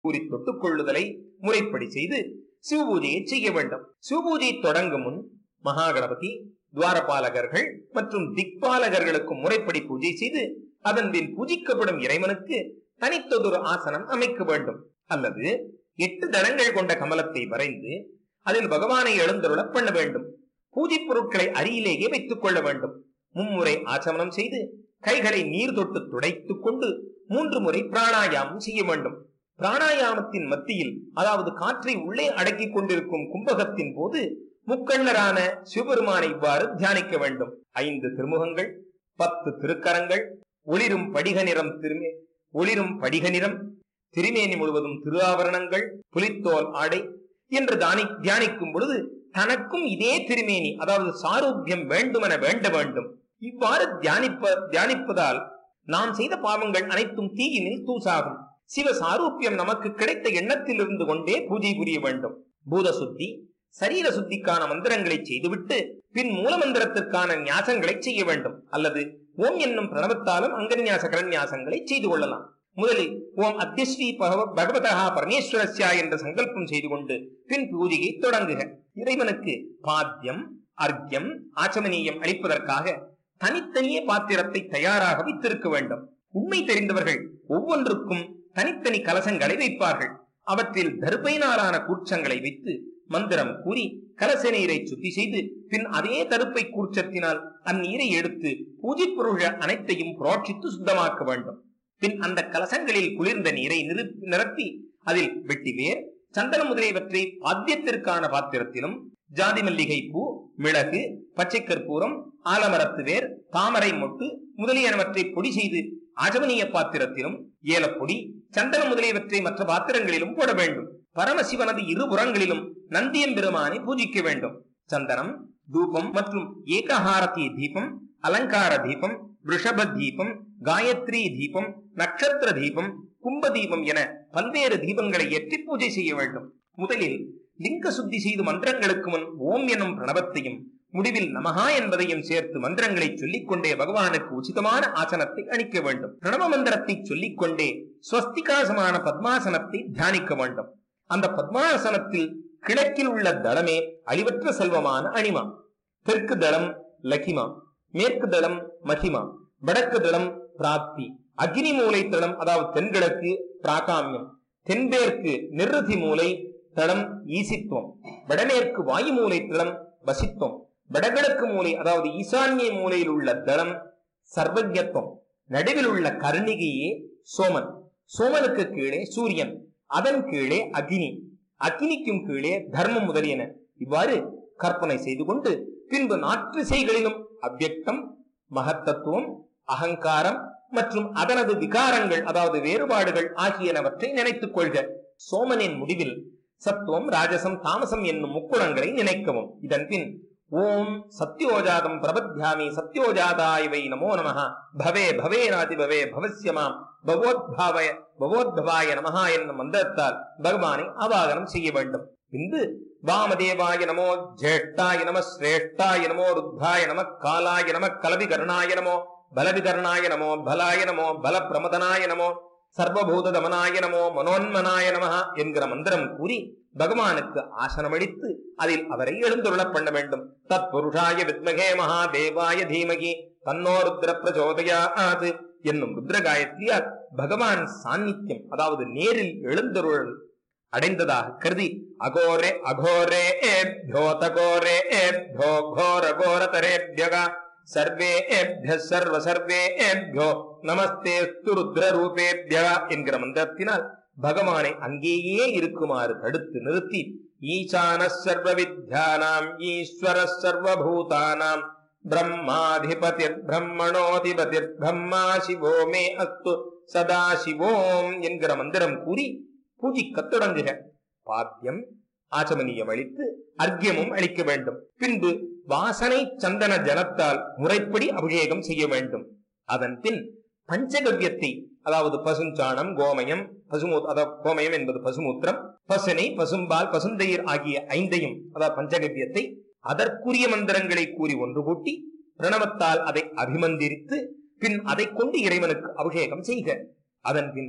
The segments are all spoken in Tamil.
கூறி தொட்டுக் கொள்ளுதலை முறைப்படி செய்து சிவபூஜையை செய்ய வேண்டும் சிவபூஜை தொடங்கும் முன் மகாகணபதி துவாரபாலகர்கள் மற்றும் திக்பாலகர்களுக்கு முறைப்படி பூஜை செய்து அதன் பின் பூஜிக்கப்படும் இறைவனுக்கு தனித்ததொரு ஆசனம் அமைக்க வேண்டும் அல்லது எட்டு தளங்கள் கொண்ட கமலத்தை வரைந்து அதில் பகவானை எழுந்தருள பண்ண வேண்டும் பூஜை பொருட்களை அருகிலேயே வைத்துக் கொள்ள வேண்டும் மும்முறை ஆச்சமனம் செய்து கைகளை நீர் தொட்டு துடைத்துக் கொண்டு மூன்று முறை பிராணாயாமம் செய்ய வேண்டும் பிராணாயாமத்தின் மத்தியில் அதாவது காற்றை உள்ளே அடக்கிக் கொண்டிருக்கும் கும்பகத்தின் போது முக்கண்ணரான சிவபெருமானை இவ்வாறு தியானிக்க வேண்டும் ஐந்து திருமுகங்கள் பத்து திருக்கரங்கள் ஒளிரும் படிக நிறம் திருமே ஒளிரும் படிக நிறம் திருமேனி முழுவதும் திரு ஆவரணங்கள் புலித்தோல் ஆடை என்று தானி தியானிக்கும் பொழுது தனக்கும் இதே திருமேனி அதாவது சாரூபியம் வேண்டுமென வேண்ட வேண்டும் இவ்வாறு தியானிப்ப தியானிப்பதால் நாம் செய்த பாவங்கள் அனைத்தும் தீயினில் தூசாகும் சிவ சாரூபியம் நமக்கு கிடைத்த எண்ணத்தில் இருந்து கொண்டே பூஜை புரிய வேண்டும் பூத சுத்தி சரீர சுத்திக்கான மந்திரங்களை செய்துவிட்டு பின் மூல மந்திரத்திற்கான ஞாசங்களை செய்ய வேண்டும் அல்லது ஓம் என்னும் பிரணவத்தாலும் அங்கன்யாச கரன்யாசங்களை செய்து கொள்ளலாம் முதலில் ஓம் அத்தியஸ்ரீ பகவ- பகவதா பரமேஸ்வரஸ்யா என்ற சங்கல்பம் செய்து கொண்டு பின் பூஜையை தொடங்குக இறைவனுக்கு பாத்தியம் அர்க்கியம் ஆச்சமனீயம் அளிப்பதற்காக தனித்தனியே பாத்திரத்தை தயாராக வைத்திருக்க வேண்டும் உண்மை தெரிந்தவர்கள் ஒவ்வொன்றுக்கும் தனித்தனி கலசங்களை வைப்பார்கள் அவற்றில் தருப்பையினாலான கூர்ச்சங்களை வைத்து மந்திரம் கூறி கலச நீரை சுத்தி செய்து பின் அதே தருப்பை கூர்ச்சத்தினால் அந்நீரை எடுத்து பூஜை பொருள்கள் அனைத்தையும் புரோட்சித்து சுத்தமாக்க வேண்டும் பின் அந்த கலசங்களில் குளிர்ந்த நீரை நிறு- நிரப்பி அதில் வெட்டிவேர் சந்தன முதலியவற்றை பாத்தியத்திற்கான பாத்திரத்திலும் ஜாதி மல்லிகை பூ மிளகு பச்சை கற்பூரம் ஆலமரத்து வேர் தாமரை மொட்டு முதலியனவற்றை பொடி செய்து ஆஜமனிய பாத்திரத்திலும் ஏலப்பொடி சந்தனம் முதலியவற்றை மற்ற பாத்திரங்களிலும் போட வேண்டும் பரமசிவனது இருபுறங்களிலும் நந்தியம் பெருமானை பூஜிக்க வேண்டும் சந்தனம் தூபம் மற்றும் ஏகஹாரதி தீபம் அலங்கார தீபம் ரிஷப தீபம் காயத்ரி தீபம் நட்சத்திர தீபம் கும்ப தீபம் என பல்வேறு தீபங்களை ஏற்றி பூஜை செய்ய வேண்டும் முதலில் லிங்க சுத்தி செய்து மந்திரங்களுக்கு முன் ஓம் என்னும் பிரணவத்தையும் முடிவில் நமஹா என்பதையும் சேர்த்து மந்திரங்களை சொல்லிக்கொண்டே பகவானுக்கு உச்சிதமான ஆசனத்தை அணிக்க வேண்டும் பிரணவ மந்திரத்தை சொல்லிக்கொண்டே ஸ்வஸ்திகாசமான பத்மாசனத்தை தியானிக்க வேண்டும் அந்த பத்மாசனத்தில் கிழக்கில் உள்ள தளமே அழிவற்ற செல்வமான அணிமா தெற்கு தளம் லகிமா மேற்கு தளம் மகிமா வடக்கு தளம் பிராப்தி அக்னி மூலை தளம் அதாவது தென்கிழக்கு பிராகாமியம் தென்மேற்கு நிருதி மூலை தளம் ஈசித்துவம் வடமேற்கு வாயு மூலை தளம் வசித்துவம் வடகிழக்கு மூலை அதாவது ஈசான்ய மூலையில் உள்ள தளம் சர்வஜத்துவம் நடுவில் உள்ள கர்ணிகையே சோமன் சோமனுக்கு கீழே சூரியன் அதன் கீழே அக்னி அக்னிக்கும் கீழே தர்மம் முதலியன இவ்வாறு கற்பனை செய்து கொண்டு பின்பு நாற்றிசைகளிலும் அவ்யக்தம் மகத்தத்துவம் அகங்காரம் மற்றும் அதனது விகாரங்கள் அதாவது வேறுபாடுகள் ஆகியனவற்றை நினைத்துக் கொள்க சோமனின் முடிவில் சத்துவம் ராஜசம் தாமசம் என்னும் முக்குணங்களை நினைக்கவும் இதன் பின் ஓம் சத்யோஜாதம் பிரபத்யாமி சத்யோஜாதாய வை நமோ நமஹ பவே பவே நாதி பவே பவசியமாம் பவோத்பாவய பவோத்பவாய நமஹா என்னும் மந்திரத்தால் பகவானை ஆவாகனம் செய்ய வேண்டும் பின்பு வாமதேவாய நமோ ஜேஷ்டாய நம சிரேஷ்டாய நமோ ருத்தாய நம காலாய நம கலவிகர்ணாய நமோ பலவிகர்ணாய நமோ பலாய நமோ பல பிரமதனாய நமோ சர்வபூத தமனாய நமோ மனோன்மனாய நமஹ என்கிற மந்திரம் கூறி பகவானுக்கு ஆசனமளித்து அதில் அவரை எழுந்துருளப் பண்ண வேண்டும் தத்புருஷாய வித்மகே மகாதேவாய தீமகி தன்னோ ருத்ர பிரச்சோதயாத் என்னும் ருத்ர காயத்ரியால் பகவான் சாநித்தியம் அதாவது நேரில் எழுந்தருள் அடைந்ததாக கருதி அகோரே அகோரே ஏப்யோ தகோரே ஏப்யோ கோர கோரதரேபியகா சர்வே ஏப்ய சர்வ சர்வே ஏப்யோ நமஸ்தே ருத்ர ரூபேபியா என்கிற மந்திரத்தினால் பகவானை அங்கேயே இருக்குமாறு தடுத்து நிறுத்தி ஈசான சர்வ வித்யானாம் ஈஸ்வர சர்வபூதானாம் பிரம்மாதிபதிர் பிரம்மணோதிபதிர் பிரம்மா சிவோ மே அஸ்து சதா சிவோம் என்கிற மந்திரம் கூறி பூஜிக்கத் தொடங்குக பாத்தியம் ஆச்சமனியம் அளித்து அர்க்கியமும் அளிக்க வேண்டும் பின்பு வாசனை சந்தன ஜலத்தால் முறைப்படி அபிஷேகம் செய்ய வேண்டும் அதன் பின் பஞ்சகவ்யத்தை அதாவது பசுஞ்சாணம் கோமயம் பசுமூ அதாவது கோமயம் என்பது பசுமூத்திரம் பசுனை பசும்பால் பசுந்தயிர் ஆகிய ஐந்தையும் அதாவது பஞ்சகவ்யத்தை அதற்குரிய மந்திரங்களை கூறி ஒன்று கூட்டி பிரணவத்தால் அதை அபிமந்திரித்து பின் அதை கொண்டு இறைவனுக்கு அபிஷேகம் செய்க அதன் பின்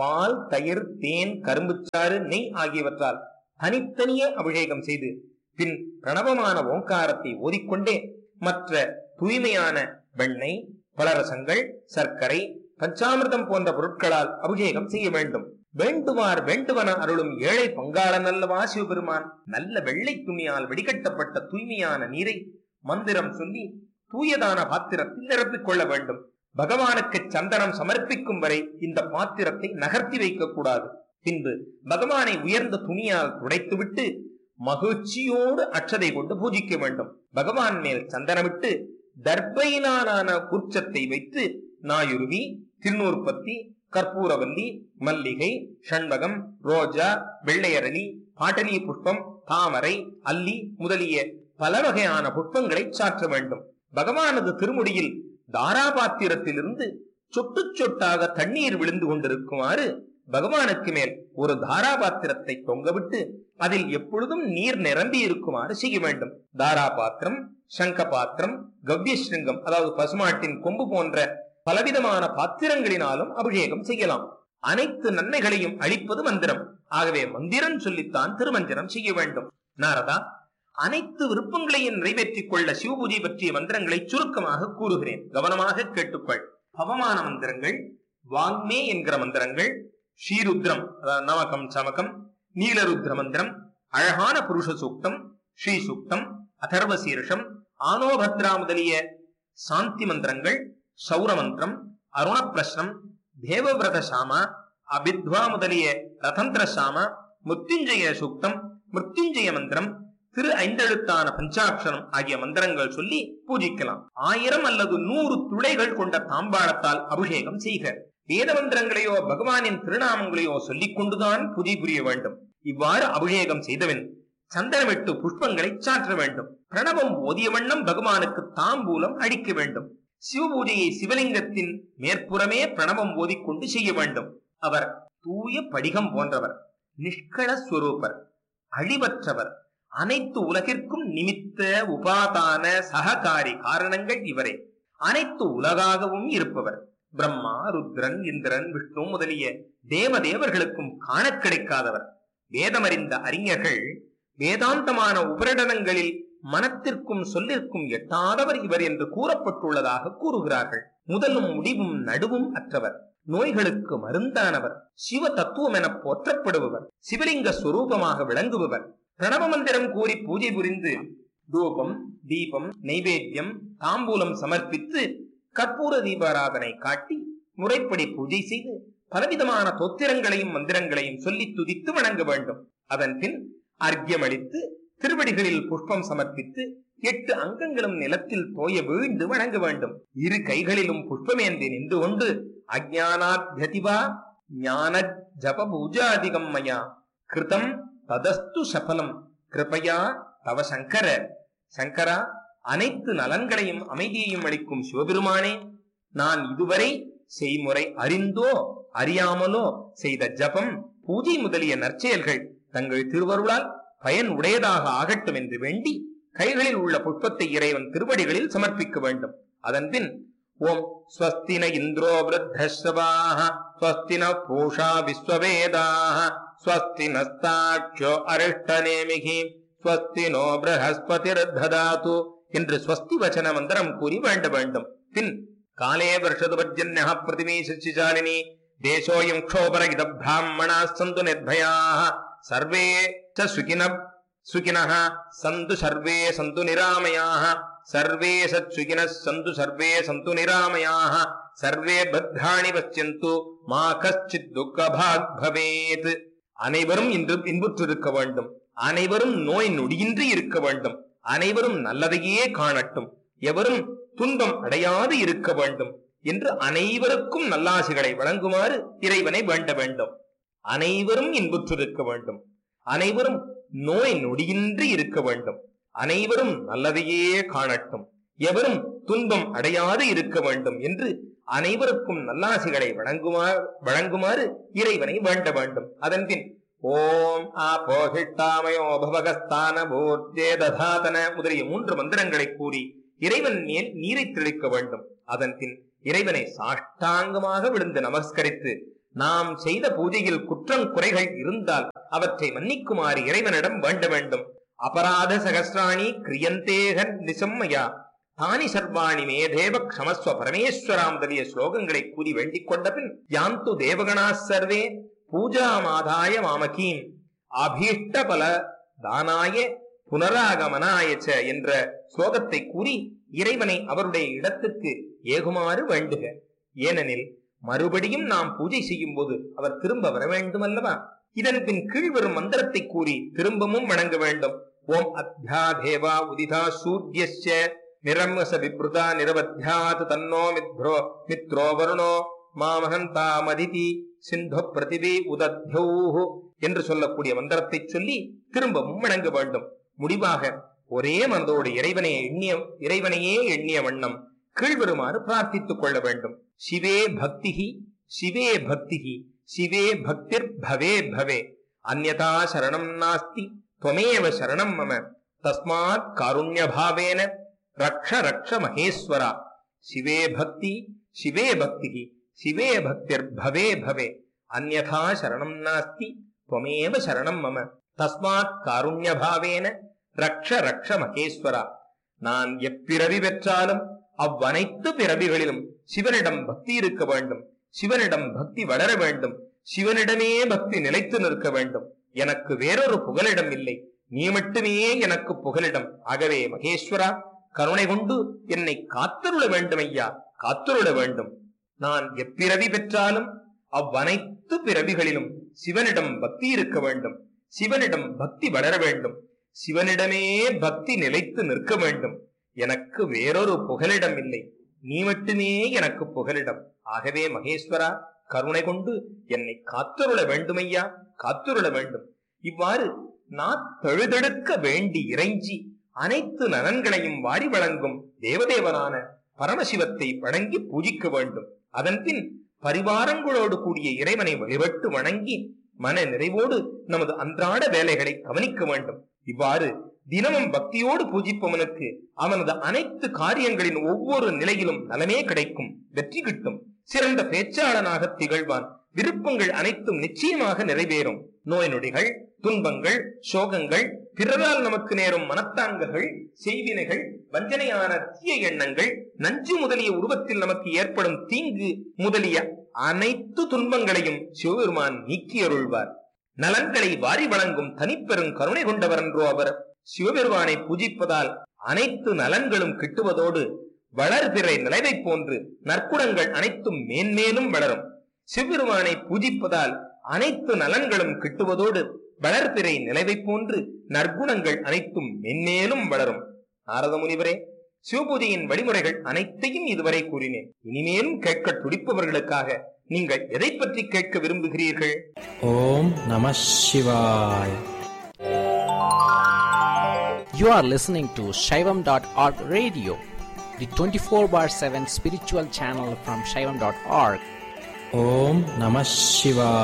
பால் தயிர் தேன் கரும்புச்சாறு நெய் ஆகியவற்றால் தனித்தனியே அபிஷேகம் செய்து பின் பிரணவமான ஓங்காரத்தை ஓதிக்கொண்டே மற்ற தூய்மையான வெண்ணெய் பலரசங்கள் சர்க்கரை பஞ்சாமிர்தம் போன்ற பொருட்களால் அபிஷேகம் செய்ய வேண்டும் வேண்டுவார் வேண்டுவன அருளும் ஏழை பங்காளன் அல்லவா சிவபெருமான் நல்ல வெள்ளை துணியால் வெடிகட்டப்பட்ட தூய்மையான நீரை மந்திரம் சொல்லி தூயதான பாத்திரத்தில் நிரப்பிக் கொள்ள வேண்டும் பகவானுக்கு சந்தனம் சமர்ப்பிக்கும் வரை இந்த பாத்திரத்தை நகர்த்தி வைக்க கூடாது பின்பு பகவானை உயர்ந்த துணியால் துடைத்துவிட்டு மகிழ்ச்சியோடு அச்சதை கொண்டு பூஜிக்க வேண்டும் பகவான் மேல் சந்தனமிட்டு தர்பையினாலான குர்ச்சத்தை வைத்து நாயுருவி திருநூற்பத்தி கற்பூரவல்லி மல்லிகை ஷண்பகம் ரோஜா வெள்ளையரளி பாட்டலி புஷ்பம் தாமரை அல்லி முதலிய பல வகையான புஷ்பங்களை சாற்ற வேண்டும் பகவானது திருமுடியில் தாராபாத்திரத்திலிருந்து சொட்டு சொட்டாக தண்ணீர் விழுந்து கொண்டிருக்குமாறு பகவானுக்கு மேல் ஒரு தாராபாத்திரத்தை தொங்கவிட்டு அதில் எப்பொழுதும் நீர் நிரம்பி இருக்குமாறு செய்ய வேண்டும் தாராபாத்திரம் சங்க பாத்திரம் கவ்யஸ்ருங்கம் அதாவது பசுமாட்டின் கொம்பு போன்ற பலவிதமான பாத்திரங்களினாலும் அபிஷேகம் செய்யலாம் அனைத்து நன்மைகளையும் அளிப்பது மந்திரம் ஆகவே மந்திரம் சொல்லித்தான் திருமந்திரம் செய்ய வேண்டும் நாரதா அனைத்து விருப்பங்களையும் நிறைவேற்றிக் கொள்ள சிவபூஜை பற்றிய மந்திரங்களை சுருக்கமாக கூறுகிறேன் கவனமாக கேட்டுக்கொள் பவமான மந்திரங்கள் வாங்மே என்கிற மந்திரங்கள் ஸ்ரீருத்ரம் அதாவது நவகம் சமகம் நீலருத்ர மந்திரம் அழகான புருஷ சூக்தம் ஸ்ரீ சூக்தம் அதர்வ சீர்ஷம் ஆனோபத்ரா முதலிய சாந்தி மந்திரங்கள் சௌர மந்திரம் அருண பிரஸ்னம் தேவவிரத சாமா அபித்வா முதலிய ரதந்திர சாமா முத்யுஞ்சய சூக்தம் மிருத்யுஞ்சய மந்திரம் திரு ஐந்தெழுத்தான பஞ்சாட்சரம் ஆகிய மந்திரங்கள் சொல்லி பூஜிக்கலாம் ஆயிரம் அல்லது நூறு துளைகள் கொண்ட தாம்பாளத்தால் அபிஷேகம் செய்க வேத மந்திரங்களையோ பகவானின் திருநாமங்களையோ சொல்லிக் கொண்டுதான் பூஜை புரிய வேண்டும் இவ்வாறு அபிஷேகம் செய்தவன் சந்தனமிட்டு புஷ்பங்களை சாற்ற வேண்டும் பிரணவம் ஓதிய வண்ணம் பகவானுக்கு தாம்பூலம் அடிக்க வேண்டும் சிவபூஜையை சிவலிங்கத்தின் மேற்புறமே பிரணவம் ஓதிக்கொண்டு செய்ய வேண்டும் அவர் தூய படிகம் போன்றவர் நிஷ்கள ஸ்வரூபர் அழிவற்றவர் அனைத்து உலகிற்கும் நிமித்த உபாதான சககாரி காரணங்கள் இவரே அனைத்து உலகாகவும் இருப்பவர் பிரம்மா ருத்ரன் இந்திரன் விஷ்ணு முதலிய தேவதேவர்களுக்கும் காணக் கிடைக்காதவர் வேதமறிந்த அறிஞர்கள் வேதாந்தமான உபரிடனங்களில் மனத்திற்கும் சொல்லிற்கும் எட்டாதவர் இவர் என்று கூறப்பட்டுள்ளதாக கூறுகிறார்கள் முதலும் முடிவும் நடுவும் அற்றவர் நோய்களுக்கு மருந்தானவர் சிவ தத்துவம் என போற்றப்படுபவர் சிவலிங்க சுரூபமாக விளங்குபவர் பிரணவ மந்திரம் கூறி பூஜை புரிந்து தூபம் தீபம் நைவேத்தியம் தாம்பூலம் சமர்ப்பித்து கற்பூர தீபாராதனை காட்டி முறைப்படி பூஜை செய்து பலவிதமான தோத்திரங்களையும் மந்திரங்களையும் சொல்லி துதித்து வணங்க வேண்டும் அதன் பின் அர்க்கியமளித்து திருவடிகளில் புஷ்பம் சமர்ப்பித்து எட்டு அங்கங்களும் நிலத்தில் தோய வீழ்ந்து வணங்க வேண்டும் இரு கைகளிலும் புஷ்பமேந்தி நின்று கொண்டு அஜானாத்யதிவா ஞான ஜப பூஜாதிகம் மயா கிருதம் ததஸ்து சபலம் கிருபையா தவ சங்கர சங்கரா அனைத்து நலன்களையும் அமைதியையும் அளிக்கும் சிவபெருமானே நான் இதுவரை செய்முறை அறிந்தோ அறியாமலோ செய்த ஜபம் பூஜை முதலிய நற்செயல்கள் தங்கள் திருவருளால் பயன் உடையதாக ஆகட்டும் என்று வேண்டி கைகளில் உள்ள புஷ்பத்தை இறைவன் திருவடிகளில் சமர்ப்பிக்க வேண்டும் அதன்பின் ஓம் ஸ்வஸ்தின இந்திரோ விருத்தஸ்ரவாः ஸ்வஸ்தின பூஷா விஸ்வவேதாः ஸ்வஸ்தி நஸ்தாட்சோ அரிஷ்டநேமிகி ஸ்வஸ்தி நோ பிரகஸ்பதிர்ததாது என்று ஸ்வஸ்தி வச்சன மந்திரம் கூறி வேண்ட வேண்டும் பின் காலே வருஷது பர்ஜன்ய பிருத்திவி சச்சிசாலினி தேசோயம் க்ஷோபரகித பிராமணா சந்து நிர்பயாக சர்வே ச சுகின சுகினः சந்து சர்வே சந்து நிராமயாः சர்வே சச்சுகினः சந்து சர்வே சந்து நிராமயாः சர்வே பத்ராணி பசியந்து மா கச்சித் துக்கபாக் பவேத் அனைவரும் இன்று இன்புற்றிருக்க வேண்டும் அனைவரும் நோய் நொடியின்றி இருக்க வேண்டும் அனைவரும் நல்லதையே காணட்டும் எவரும் துன்பம் அடையாது இருக்க வேண்டும் என்று அனைவருக்கும் நல்லாசிகளை வழங்குமாறு இறைவனை வேண்ட வேண்டும் அனைவரும் இன்புற்றிருக்க வேண்டும் அனைவரும் நோய் நொடியின்றி இருக்க வேண்டும் அனைவரும் நல்லதையே காணட்டும் எவரும் துன்பம் அடையாது இருக்க வேண்டும் என்று அனைவருக்கும் நல்லாசிகளை வழங்குமாறு வழங்குமாறு இறைவனை வேண்ட வேண்டும் அதன்பின் ஓம் ஆபோஹிட்டாமயோ பவகஸ்தான பூர்ஜே ததாதன முதலிய மூன்று மந்திரங்களை கூறி இறைவன் மேல் நீரை தெளிக்க வேண்டும் அதன் பின் இறைவனை சாஷ்டாங்கமாக விழுந்து நமஸ்கரித்து நாம் செய்த பூஜையில் குற்றம் குறைகள் இருந்தால் அவற்றை மன்னிக்குமாறு இறைவனிடம் வேண்ட வேண்டும் அபராத சகசிராணி கிரியந்தேகன் நிசம்மயா தானி சர்வாணி மே தேவ க்ஷமஸ்வ பரமேஸ்வராம் முதலிய ஸ்லோகங்களை கூறி வேண்டிக் கொண்ட பின் யாந்து தேவகணா சர்வே பூஜா மாதாய மாமகீம் அபீஷ்ட பல தானாய புனராகமனாயச்ச என்ற ஸ்லோகத்தை கூறி இறைவனை அவருடைய இடத்துக்கு ஏகுமாறு வேண்டுக ஏனெனில் மறுபடியும் நாம் பூஜை செய்யும் போது அவர் திரும்ப வர வேண்டும் அல்லவா இதன் பின் கீழ்வரும் மந்திரத்தை கூறி திரும்பவும் வணங்க வேண்டும் ஓம் அத்யா தேவா உதிதா சூரியஸ்ய நிரம்ச விப்ருதா நிரவத்யாத் தன்னோ மித்ரோ மித்ரோ வருணோ மாமகந்தாமதிதி சிந்தோ பிரதிபி உதத்யௌஹு என்று சொல்லக்கூடிய மந்திரத்தை சொல்லி திரும்பவும் வணங்க வேண்டும் முடிவாக ஒரே மனதோடு இறைவனை எண்ணிய இறைவனையே எண்ணிய வண்ணம் கீழ்வருமாறு பிரார்த்தித்துக் கொள்ள வேண்டும் சிவே பக்திஹி சிவே பக்திஹி சிவே பக்திர் பவே பவே அந்யதா சரணம் நாஸ்தி त्वमेव சரணம் மம தஸ்மாத் காருண்யபாவேன ரக்ஷ ரக்ஷ மகேஸ்வரா சிவே பக்தி சிவே பக்திஹி சிவே பக்திர் பவே பவே அந்யதா சரணம் நாஸ்தி त्वमेव சரணம் மம தஸ்மாத் காருண்யபாவேன ரக்ஷ ரக்ஷ மகேஸ்வரா நான் எப்பிறவி பெற்றாலும் அவ்வனைத்து பிறவிகளிலும் சிவனிடம் பக்தி இருக்க வேண்டும் சிவனிடம் பக்தி வளர வேண்டும் சிவனிடமே பக்தி நிலைத்து நிற்க வேண்டும் எனக்கு வேறொரு புகலிடம் இல்லை நீ மட்டுமே எனக்கு புகலிடம் ஆகவே மகேஸ்வரா கருணை கொண்டு என்னை காத்தருள வேண்டும் ஐயா காத்தருள வேண்டும் நான் எப்பிறவி பெற்றாலும் அவ்வனைத்து பிறவிகளிலும் சிவனிடம் பக்தி இருக்க வேண்டும் சிவனிடம் பக்தி வளர வேண்டும் சிவனிடமே பக்தி நிலைத்து நிற்க வேண்டும் எனக்கு வேறொரு புகலிடம் இல்லை நீ மட்டுமே எனக்கு புகலிடம் ஆகவே மகேஸ்வரா கருணை கொண்டு என்னை காத்துருள வேண்டுமையா காத்துருள வேண்டும் இவ்வாறு நான் தழுதெடுக்க வேண்டி இறைஞ்சி அனைத்து நலன்களையும் வாரி வழங்கும் தேவதேவனான பரமசிவத்தை வணங்கி பூஜிக்க வேண்டும் அதன்பின் பரிவாரங்களோடு கூடிய இறைவனை வழிபட்டு வணங்கி மன நிறைவோடு நமது அன்றாட வேலைகளை கவனிக்க வேண்டும் இவ்வாறு தினமும் பக்தியோடு பூஜிப்பவனுக்கு அவனது அனைத்து காரியங்களின் ஒவ்வொரு நிலையிலும் நலமே கிடைக்கும் வெற்றி கிட்டும் சிறந்த பேச்சாளனாக திகழ்வான் விருப்பங்கள் அனைத்தும் நிச்சயமாக நிறைவேறும் நோய் நொடிகள் துன்பங்கள் சோகங்கள் பிறரால் நமக்கு நேரும் மனத்தாங்கல்கள் செய்வினைகள் வஞ்சனையான தீய எண்ணங்கள் நஞ்சு முதலிய உருவத்தில் நமக்கு ஏற்படும் தீங்கு முதலிய அனைத்து துன்பங்களையும் சிவபெருமான் நீக்கி அருள்வார் நலன்களை வாரி வழங்கும் தனிப்பெரும் கருணை கொண்டவர் என்றோ அவர் சிவபெருமானை பூஜிப்பதால் அனைத்து நலன்களும் கிட்டுவதோடு வளர்பிறை நிலைவை போன்று நற்குணங்கள் அனைத்தும் மேன்மேலும் வளரும் சிவபெருமானை பூஜிப்பதால் அனைத்து நலன்களும் கிட்டுவதோடு வளர்பிறை நிலைவை போன்று நற்குணங்கள் அனைத்தும் மென்மேலும் வளரும் நாரத முனிவரே சிவபூஜையின் வழிமுறைகள் அனைத்தையும் இதுவரை கூறினேன் இனிமேலும் கேட்க துடிப்பவர்களுக்காக நீங்கள் எதை பற்றி கேட்க விரும்புகிறீர்கள் ஓம் நம சிவாய் You are listening to Shaivam.org radio, the 24 bar 7 spiritual channel from Shaivam.org. ஓம் நம சிவாய்